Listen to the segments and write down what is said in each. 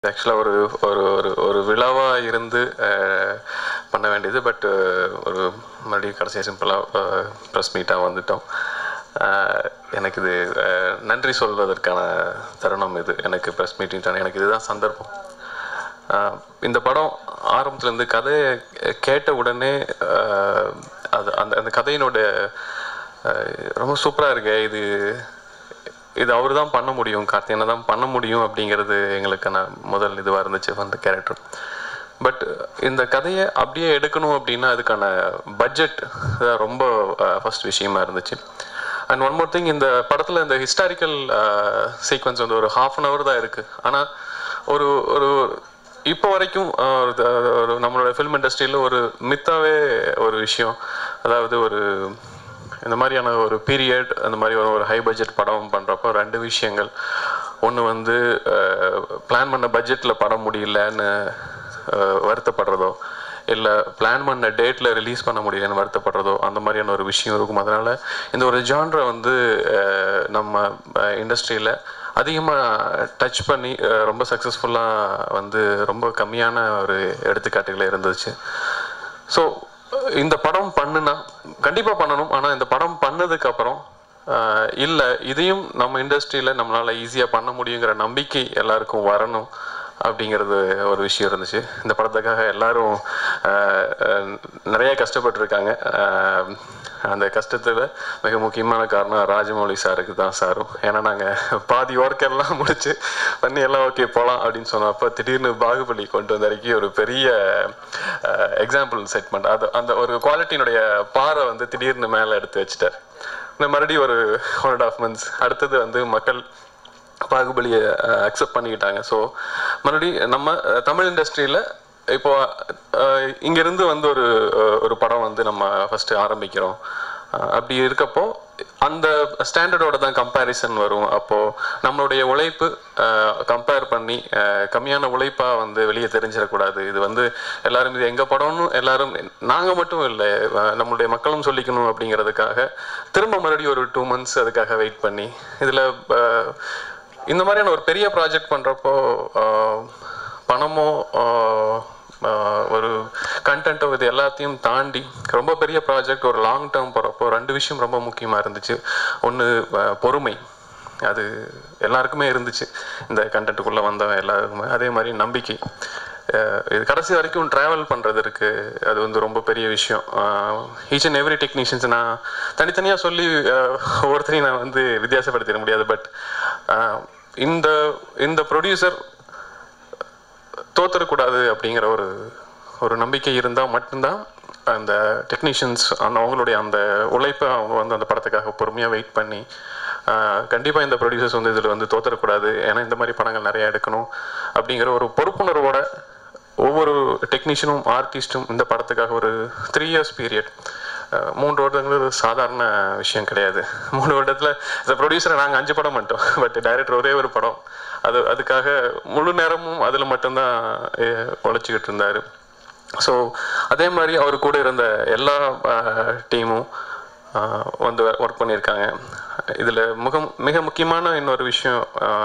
ஆக்சுவலாக ஒரு ஒரு ஒரு ஒரு விழாவாக இருந்து அஹ், பண்ண வேண்டியது பட் ஒரு மறுபடியும் கடைசியாக சிம்பிளாக ப்ரெஸ் மீட்டாக வந்துட்டோம் அஹ், எனக்கு இது அஹ், நன்றி சொல்வதற்கான தருணம் இது எனக்கு ப்ரெஸ் மீட்டிங் தானே எனக்கு இதுதான் சந்தர்ப்பம் அஹ், இந்த படம் ஆரம்பத்துலேருந்து கதையை கேட்ட உடனே அஹ், அது அந்த அந்த கதையினோட அஹ், ரொம்ப சூப்பராக இருக்கு இது இது அவர் தான் பண்ண முடியும் கார்த்தியனை தான் பண்ண முடியும் அப்படிங்கிறது எங்களுக்கான முதல் இதுவாக இருந்துச்சு அந்த கேரக்டர் பட் இந்த கதையை அப்படியே எடுக்கணும் அப்படின்னா அதுக்கான பட்ஜெட் ரொம்ப ஃபர்ஸ்ட் விஷயமா இருந்துச்சு அண்ட் ஒன் மோர் திங் இந்த படத்தில் இந்த ஹிஸ்டாரிக்கல் சீக்வன்ஸ் வந்து ஒரு ஹாஃப் அன் ஹவர் தான் இருக்குது ஆனால் ஒரு ஒரு இப்போ வரைக்கும் அஹ், ஒரு த- ஒரு நம்மளோட ஃபிலிம் இண்டஸ்ட்ரியில் ஒரு மித்தாவே ஒரு விஷயம் அதாவது ஒரு இந்த மாதிரியான ஒரு பீரியட் அந்த மாதிரி ஒரு ஒரு ஹை பட்ஜெட் படம் பண்ணுறப்போ ரெண்டு விஷயங்கள் ஒன்று வந்து பிளான் பண்ண பட்ஜெட்டில் படம் முடியலன்னு அஹ், வருத்தப்படுறதோ இல்லை பிளான் பண்ண டேட்டில் ரிலீஸ் பண்ண முடியலன்னு வருத்தப்படுறதோ அந்த மாதிரியான ஒரு விஷயம் இருக்கும் அதனால் இந்த ஒரு ஜான்ரை வந்து அஹ், நம்ம இண்டஸ்ட்ரியில் அதிகமாக டச் பண்ணி அஹ், ரொம்ப சக்ஸஸ்ஃபுல்லாக வந்து ரொம்ப கம்மியான ஒரு எடுத்துக்காட்டுகள் இருந்துச்சு ஸோ இந்த படம் பண்ணுனா கண்டிப்பாக பண்ணணும் ஆனால் இந்த படம் பண்ணதுக்கு அப்புறம் இல்லை இதையும் நம்ம இண்டஸ்ட்ரியில் நம்மளால் ஈஸியாக பண்ண முடியுங்கிற நம்பிக்கை எல்லாருக்கும் வரணும் அப்படிங்கிறது ஒரு விஷயம் இருந்துச்சு இந்த படத்துக்காக எல்லாரும் ஆஹ், ஆஹ், நிறைய கஷ்டப்பட்டிருக்காங்க ஆஹ், அந்த கஷ்டத்தில் மிக முக்கியமான காரணம் ராஜமௌலி சாருக்கு தான் சாரும் ஏன்னா நாங்கள் பாதி ஒர்க் எல்லாம் முடிச்சு பண்ணி எல்லாம் ஓகே போகலாம் அப்படின்னு சொன்னப்போ திடீர்னு பாகுபலி கொண்டு வந்த வரைக்கும் ஒரு பெரிய எக்ஸாம்பிள் செட் பண்ண அது அந்த ஒரு குவாலிட்டியினுடைய பாறை வந்து திடீர்னு மேலே எடுத்து வச்சுட்டார் இந்த மறுபடியும் ஒரு ஒன் அண்ட் ஆஃப் மந்த்ஸ் அடுத்தது வந்து மக்கள் பாகுபலியை அக்செப்ட் பண்ணிக்கிட்டாங்க ஸோ மறுபடியும் நம்ம அஹ், தமிழ் இண்டஸ்ட்ரியில் இப்போ அஹ், இங்கிருந்து வந்து ஒரு அஹ், ஒரு படம் வந்து நம்ம ஃபஸ்ட்டு ஆரம்பிக்கிறோம் அஹ், அப்படி இருக்கப்போ அந்த ஸ்டாண்டர்டோட தான் கம்பேரிசன் வரும் அப்போது நம்மளுடைய உழைப்பு கம்பேர் பண்ணி அஹ், கம்மியான உழைப்பாக வந்து வெளியே தெரிஞ்சிடக்கூடாது இது வந்து எல்லாரும் இது எங்கள் படம்னு எல்லாரும் நாங்கள் மட்டும் இல்லை அஹ், நம்மளுடைய மக்களும் சொல்லிக்கணும் அப்படிங்கிறதுக்காக திரும்ப மறுபடியும் ஒரு டூ மந்த்ஸ் அதுக்காக வெயிட் பண்ணி இதில் இந்த மாதிரியான ஒரு பெரிய ப்ராஜெக்ட் பண்ணுறப்போ பணமோ ஆஹ், ஆஹ், ஒரு கண்டென்ட்டோ இது எல்லாத்தையும் தாண்டி ரொம்ப பெரிய ப்ராஜெக்ட் ஒரு லாங் டேர்ம் போகிறப்போ ரெண்டு விஷயம் ரொம்ப முக்கியமாக இருந்துச்சு ஒன்று பொறுமை அது எல்லாருக்குமே இருந்துச்சு இந்த கண்டென்ட்டுக்குள்ளே வந்தவன் எல்லாருக்குமே அதே மாதிரி நம்பிக்கை அஹ் இது கடைசி வரைக்கும் ட்ராவல் பண்ணுறது இருக்கு அது வந்து ரொம்ப பெரிய விஷயம் ஈச் அண்ட் எவ்ரி டெக்னீஷியன்ஸ் நான் தனித்தனியாக சொல்லி அஹ், ஒவ்வொருத்தரையும் நான் வந்து வித்தியாசப்படுத்திட முடியாது பட் இந்த இந்த ப்ரொடியூசர் தோத்துடக்கூடாது அப்படிங்கிற ஒரு ஒரு நம்பிக்கை இருந்தால் மட்டும்தான் அந்த டெக்னீஷியன்ஸ் அந்த அவங்களுடைய அந்த உழைப்பை அவங்க வந்து அந்த படத்துக்காக பொறுமையாக வெயிட் பண்ணி கண்டிப்பாக இந்த ப்ரொடியூசர்ஸ் வந்து இதில் வந்து தோத்துடக்கூடாது ஏன்னா இந்த மாதிரி படங்கள் நிறைய எடுக்கணும் அப்படிங்கிற ஒரு பொறுப்புணர்வோட ஒவ்வொரு டெக்னீஷியனும் ஆர்டிஸ்ட்டும் இந்த படத்துக்காக ஒரு த்ரீ இயர்ஸ் பீரியட் மூன்று வருடங்கள் ஒரு சாதாரண விஷயம் கிடையாது மூணு வருடத்தில் இந்த ப்ரொடியூசரை நாங்கள் அஞ்சு படம் மட்டும் பட் டைரக்டர் ஒரே ஒரு படம் அது அதுக்காக முழு நேரமும் அதில் மட்டும்தான் அஹ், உழைச்சிக்கிட்டு இருந்தார் ஸோ அதே மாதிரி அவர் கூட இருந்த எல்லா டீமும் வந்து ஒர்க் பண்ணியிருக்காங்க இதில் மிக மிக முக்கியமான இன்னொரு விஷயம்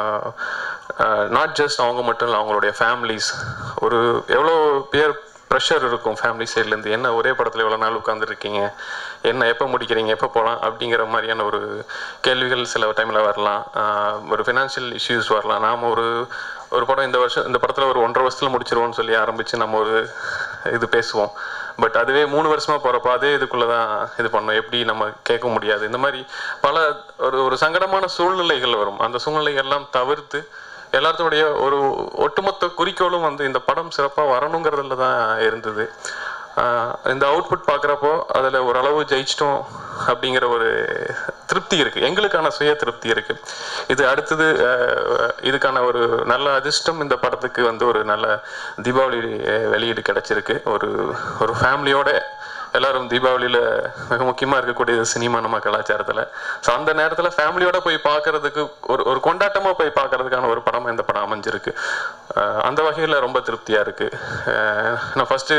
நாட் ஜஸ்ட் அவங்க மட்டும் இல்லை அவங்களுடைய ஃபேமிலிஸ் ஒரு எவ்வளோ பேர் ப்ரெஷர் இருக்கும் ஃபேமிலி சைட்லேருந்து என்ன ஒரே படத்தில் எவ்வளோ நாள் உட்காந்துருக்கீங்க என்ன எப்போ முடிக்கிறீங்க எப்போ போகலாம் அப்படிங்கிற மாதிரியான ஒரு கேள்விகள் சில டைமில் வரலாம் ஆஹ் ஒரு ஃபினான்ஷியல் இஷ்யூஸ் வரலாம் நாம் ஒரு ஒரு படம் இந்த வருஷம் இந்த படத்தில் ஒரு ஒன்றரை வருஷத்தில் முடிச்சிருவோம்னு சொல்லி ஆரம்பித்து நம்ம ஒரு இது பேசுவோம் பட் அதுவே மூணு வருஷமாக போகிறப்போ அதே இதுக்குள்ளே தான் இது பண்ணோம் எப்படி நம்ம கேட்க முடியாது இந்த மாதிரி பல ஒரு ஒரு சங்கடமான சூழ்நிலைகள் வரும் அந்த சூழ்நிலைகள்லாம் தவிர்த்து எல்லாத்துடைய ஒரு ஒட்டுமொத்த குறிக்கோளும் வந்து இந்த படம் சிறப்பாக வரணுங்கிறதுல தான் இருந்தது ஆஹ் இந்த அவுட்புட் பார்க்குறப்போ அதில் ஓரளவு ஜெயிச்சிட்டோம் அப்படிங்கிற ஒரு திருப்தி இருக்குது எங்களுக்கான சுய திருப்தி இருக்குது இது அடுத்தது ஆஹ் இதுக்கான ஒரு நல்ல அதிர்ஷ்டம் இந்த படத்துக்கு வந்து ஒரு நல்ல தீபாவளி அஹ் வெளியீடு கிடச்சிருக்கு ஒரு ஒரு ஃபேமிலியோட எல்லாரும் தீபாவளியில் மிக முக்கியமாக இருக்கக்கூடியது சினிமா நம்ம கலாச்சாரத்தில் ஸோ அந்த நேரத்தில் ஃபேமிலியோட போய் பார்க்கறதுக்கு ஒரு ஒரு கொண்டாட்டமாக போய் பார்க்கறதுக்கான ஒரு படம் இந்த படம் அமைஞ்சிருக்கு அஹ் அந்த வகையில் ரொம்ப திருப்தியாக இருக்குது நான் ஃபஸ்ட்டு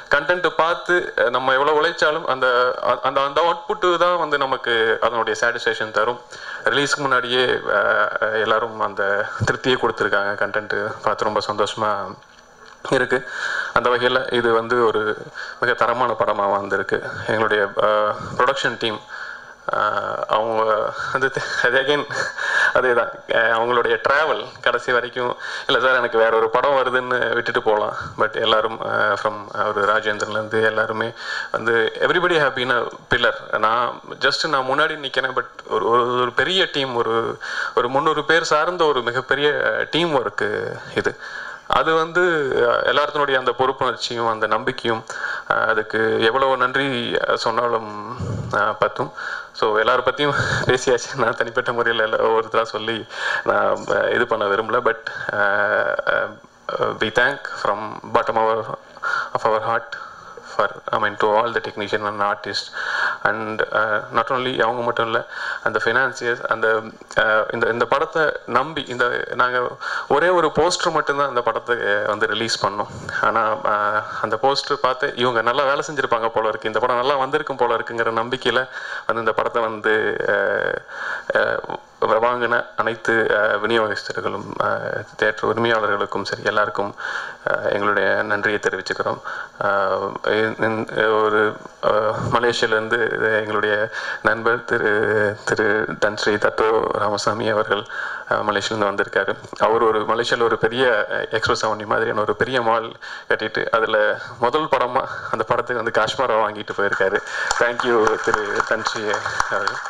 கண்டென்ட்டை பார்த்து அஹ், நம்ம எவ்வளோ உழைச்சாலும் அந்த அ- அந்த அந்த அவுட்புட்டு தான் வந்து நமக்கு அதனுடைய சாட்டிஸ்ஃபேக்ஷன் தரும் ரிலீஸ்க்கு முன்னாடியே அஹ், அஹ், எல்லாரும் அந்த திருப்தியை கொடுத்துருக்காங்க கண்டென்ட்டு பார்த்து ரொம்ப சந்தோஷமாக இருக்கு அந்த வகையில் இது வந்து ஒரு மிக தரமான படமாக வந்திருக்கு எங்களுடைய ப்ரொடக்ஷன் டீம் அவங்க வந்து அது அகைன் அதே தான் அவங்களுடைய ட்ராவல் கடைசி வரைக்கும் இல்லை சார் எனக்கு வேற ஒரு படம் வருதுன்னு விட்டுட்டு போகலாம் பட் எல்லாரும் ஃப்ரம் ஒரு ராஜேந்திரன்லேருந்து எல்லாருமே வந்து எவ்ரிபடி ஹாப்பின பில்லர் நான் ஜஸ்ட் நான் முன்னாடி நிற்கிறேன் பட் ஒரு ஒரு ஒரு பெரிய டீம் ஒரு ஒரு முந்நூறு பேர் சார்ந்த ஒரு மிகப்பெரிய டீம் ஒர்க்கு இது அது வந்து அஹ், எல்லாத்தினுடைய அந்த பொறுப்புணர்ச்சியும் அந்த நம்பிக்கையும் அஹ், அதுக்கு எவ்வளவு நன்றி அஹ், சொன்னாலும் அஹ், பத்தும் ஸோ எல்லாரை பற்றியும் பேசியாச்சு நான் தனிப்பட்ட முறையில் எல்லா ஒவ்வொருத்தராக சொல்லி நான் அஹ், இது பண்ண விரும்பல but we thank from bottom our of our heart for I mean to all the technician and artist and not only அவங்க மட்டும் இல்லை அந்த ஃபினான்சியர்ஸ் அந்த uh, இந்த இந்த படத்தை நம்பி இந்த நாங்கள் ஒரே ஒரு போஸ்டர் மட்டும்தான் அந்த படத்தை uh, வந்து ரிலீஸ் பண்ணோம் ஆனால் அந்த போஸ்டர் பார்த்து இவங்க நல்லா வேலை செஞ்சுருப்பாங்க போல இருக்கு இந்த படம் நல்லா வந்திருக்கும் போல இருக்குங்கிற நம்பிக்கையில் வந்து இந்த படத்தை வந்து uh, uh, வாங்கின அனைத்து அஹ், விநியோகஸ்தர்களும் தேட்டர் உரிமையாளர்களுக்கும் சரி எல்லாருக்கும் அஹ், எங்களுடைய நன்றியை தெரிவிச்சுக்கிறோம் அஹ், இந்த ஒரு அஹ், மலேசியாவிலேருந்து எங்களுடைய நண்பர் திரு திரு தன்ஸ்ரீ தத்தோ ராமசாமி அவர்கள் அஹ், மலேசியாலேருந்து வந்திருக்காரு அவர் ஒரு மலேசியாவில் ஒரு பெரிய எக்ஸ்பிரஸ் அவனி மாதிரியான ஒரு பெரிய மால் கட்டிட்டு அதில் முதல் படமாக அந்த படத்துக்கு வந்து காஷ்மீரை வாங்கிட்டு போயிருக்காரு தேங்க்யூ திரு தன்ஸ்ரீ அவர்கள்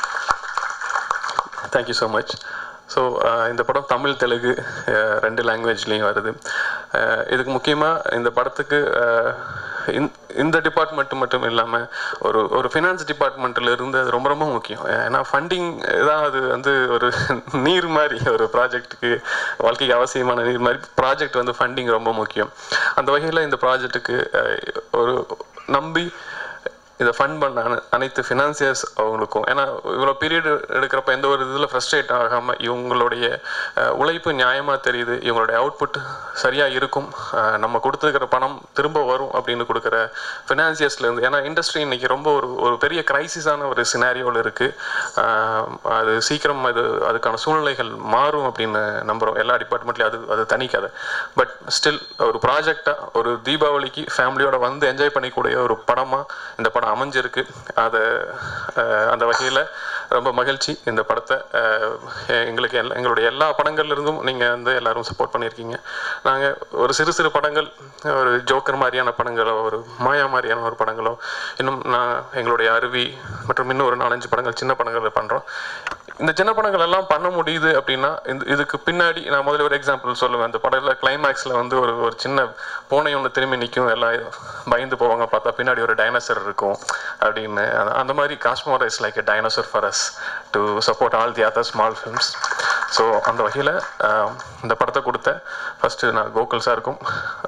தேங்க்யூ ஸோ மச் ஸோ இந்த படம் தமிழ் தெலுங்கு அஹ், ரெண்டு லாங்குவேஜ்லேயும் வருது அஹ், இதுக்கு முக்கியமாக இந்த படத்துக்கு அஹ், இந்த- இந்த டிபார்ட்மெண்ட் மட்டும் இல்லாமல் ஒரு ஒரு ஃபினான்ஸ் டிபார்ட்மெண்ட்டில் இருந்து அது ரொம்ப ரொம்ப முக்கியம் ஏன்னா ஃபண்டிங் தான் அது வந்து ஒரு நீர் மாதிரி ஒரு ப்ராஜெக்ட்டுக்கு வாழ்க்கைக்கு அவசியமான நீர் மாதிரி ப்ராஜெக்ட் வந்து ஃபண்டிங் ரொம்ப முக்கியம் அந்த வகையில் இந்த ப்ராஜெக்ட்டுக்கு ஒரு நம்பி இதை ஃபண்ட் பண்ண அன- அனைத்து ஃபினான்சியர்ஸ் அவங்களுக்கும் ஏன்னா இவ்வளோ பீரியட் எடுக்கிறப்ப எந்த ஒரு இதில் ஃப்ரஸ்ட்ரேட் ஆகாமல் இவங்களுடைய அஹ், உழைப்பு நியாயமாக தெரியுது இவங்களுடைய அவுட்புட் சரியாக இருக்கும் அஹ், நம்ம கொடுத்துருக்கிற பணம் திரும்ப வரும் அப்படின்னு கொடுக்குற ஃபினான்சியர்ஸ்லேருந்து ஏன்னா இண்டஸ்ட்ரி இன்னைக்கு ரொம்ப ஒரு ஒரு பெரிய கிரைசிஸான ஒரு சினாரியோவில் இருக்குது அது சீக்கிரம் அது அதுக்கான சூழ்நிலைகள் மாறும் அப்படின்னு நம்புகிறோம் எல்லா டிபார்ட்மெண்ட்லேயும் அது அது தனி கதை பட் ஸ்டில் ஒரு ப்ராஜெக்டாக ஒரு தீபாவளிக்கு ஃபேமிலியோட வந்து என்ஜாய் பண்ணிக்கூடிய ஒரு படமாக இந்த படம் அமைஞ்சிருக்கு அதை அஹ், அந்த வகையில் ரொம்ப மகிழ்ச்சி இந்த படத்தை அஹ், எங்களுக்கு எல்லா எங்களுடைய எல்லா படங்கள்ல இருந்தும் நீங்கள் வந்து எல்லாரும் சப்போர்ட் பண்ணியிருக்கீங்க நாங்கள் ஒரு சிறு சிறு படங்கள் ஒரு ஜோக்கர் மாதிரியான படங்களோ ஒரு மாயா மாதிரியான ஒரு படங்களோ இன்னும் நான் எங்களுடைய அருவி மற்றும் இன்னும் ஒரு நாலஞ்சு படங்கள் சின்ன படங்கள் பண்ணுறோம் இந்த சின்ன படங்கள் எல்லாம் பண்ண முடியுது அப்படின்னா இந்த இதுக்கு பின்னாடி நான் முதல்ல ஒரு எக்ஸாம்பிள் சொல்லுவேன் அந்த படத்தில் கிளைமேக்ஸில் வந்து ஒரு ஒரு சின்ன பூனை ஒன்று திரும்பி நிற்கும் எல்லாம் பயந்து போவாங்க பார்த்தா பின்னாடி ஒரு டைனோசர் இருக்கும் அப்படின்னு அந்த- அந்த மாதிரி Kashmora is like a dinosaur for us to support all the other small films so அந்த வகையில் இந்த படத்தை கொடுத்த ஃபஸ்ட்டு நான் கோகுல் சாருக்கும்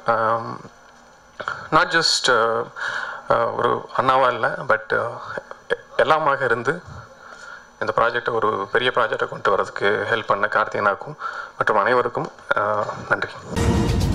நாட் ஜஸ்ட் ஒரு அண்ணாவா இல்லை பட் எல்லாமாக இருந்து இந்த ப்ராஜெக்டை ஒரு பெரிய ப்ராஜெக்டை கொண்டு வரதுக்கு ஹெல்ப் பண்ண கார்த்திகனாக்கும் மற்றும் அனைவருக்கும் அஹ், நன்றி